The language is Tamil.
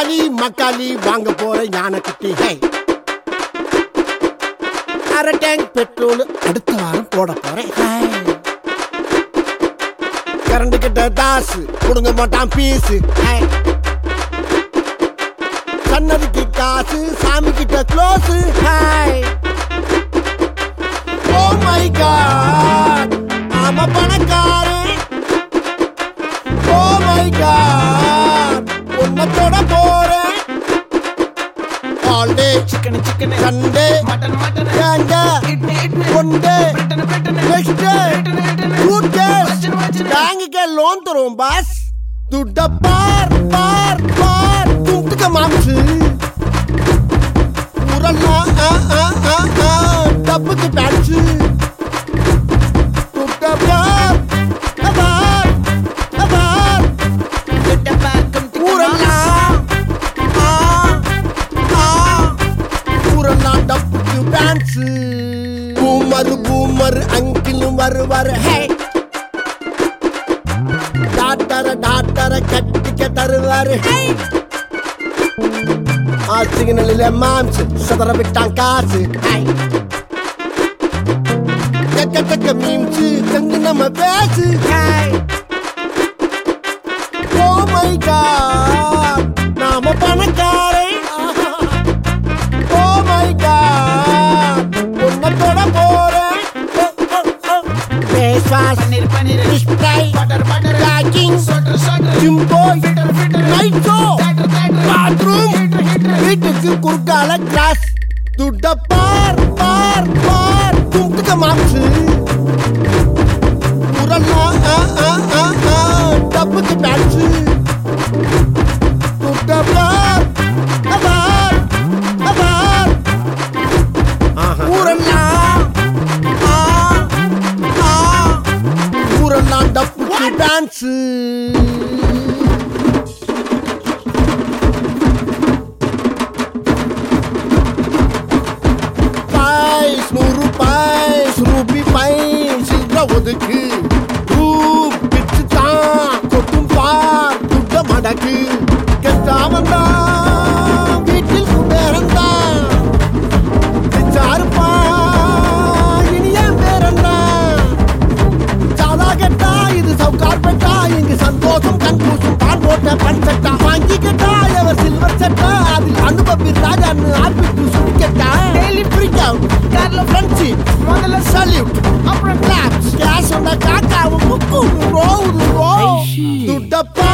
தக்காளி மக்காளி வாங்க போற ஞான குட்டி ஹே அரை டேங்க் பெட்ரோல் அடுத்த வாரம் போட போறேன் ஹாய். கரண்ட் கிட்ட தாசு கொடுங்க மாட்டான் பீஸு ஹாய். சன்னதிக்கு காசு சாமி கிட்ட close hi oh my god ஆமா பணக்காரன் ஓ மை காட் உன்னை தொட போறேன் all day chicken chicken Sunday mutton mutton கேங்க idli idli one day Britain Britain next day good case வச்சிரு, வச்சிரு. பேங்குக்கு லோன் தருவோம் பாஸ் துட்ட பார் பார் பார் துட்டுக்க மாம்சு உரல்லாம் ஆ ஆ ஆ ஆ டப்புக்கு பேட்சு துட்ட பார் பார் பார் கிட்ட பாக்கம் ஊரெல்லாம் ஆ ஆ ஊரெல்லாம் டப்புக்கு டான்ஸ் பூமர் பூமர் அங்கிளும் வருவார் ஹே டாக்டர டாக்டர கட்டிக்க தருவாரு ஹே ஆ சிக்னலில் மாம்ஸ் சதற விட்டான் காசு ஹே கக்க கக்க மீம்ஸ் கங்கு நம்ம பேசு ஹே ஓ மை காட் நாம பணக்காரன் ஓ மை காட் உன்னை தொட போறேன் face wash paneer paneer fish fry butter butter baking shorter shorter gym boy fitter fitter night show theatre theatre bathroom heater heater வீட்டுக்கு குறுக்கால கிளாஸ் துட்ட பார் பார் பார் துட்டுக்க மாம்சு உரல்லாம் ஆ ஆ ஆ ஆ டப்புக்கு பேட்சு துட்ட பார் பார் பார் ஊரெல்லாம் ஆ ஆ ஊரெல்லாம் டப்புக்கு டான்ஸு பாய்ஸ் நூறு பாய்ஸ் ரூபி பாய்ஸ் சில்ற ஒதுக்கு ரூப் பிச்சு தான் கொட்டும் பார் துட்ட மடக்கு கெட்டாமன் தான் வீட்டில் குபேரன் தான் பிச்சாருப்பா இனிய பேரன் தான் சாதா கெட்டா இது சவுக்கார் பெட்டா இங்கு சந்தோஷம் கண்கூசும் தான் போட்ட பட்சட்டா வாங்கிக்கிட்டா எவர் சில்வர் சட்டா அதில் அனுபவி ராஜான்னு ஆப்பிட்டு சுடிக்கட்டா டெய்லி ஃப்ரீக் அவுட் கார்ல ஃப்ரெண்ட்ஸி முதல்ல சல்யூட் அப்புறம் கிளாப்ஸ் கேஷ் வந்தா காக்காவும் முக்கும் ரோவுது ரோ துட்டப்பா